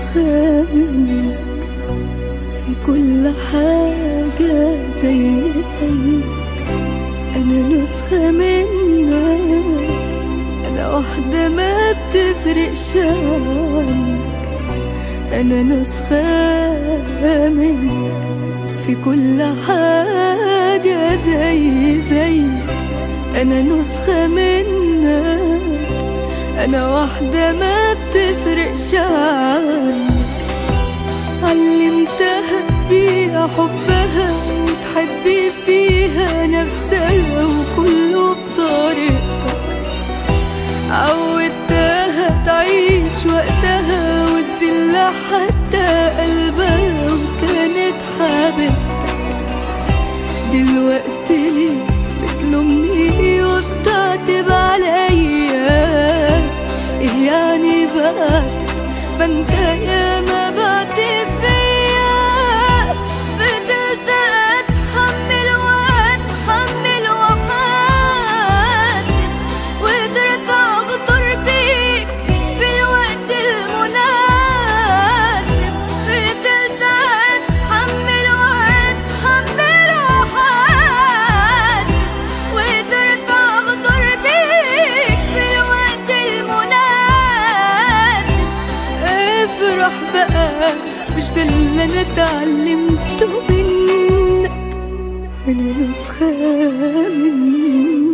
نسخة منك في كل حاجة زي زيك أنا نسخة منك أنا واحدة ما بتفرقش عنك أنا نسخة منك في كل حاجة زي زيك أنا نسخة منك أنا واحدة ما بتفرقش عنك علمتها بيها حبها وتحبي فيها نفسها وكله بطريقتك عودتها تعيش وقتها وتذل حتى قلبها وكانت حبيبتك دلوقتي ليه بتلومني وبتعتب عليا ايه يعني بعدك ما انت يا ما بعد فيا فضلت اتحمل واتحمل واحاسب وقدرت اغدر بيك في الوقت المناسب فضلت اتحمل واتحمل واحاسب وقدرت اغدر بيك في الوقت المناسب افرح بقى مش ده اللي انا اتعلمته منك انا نسخة منك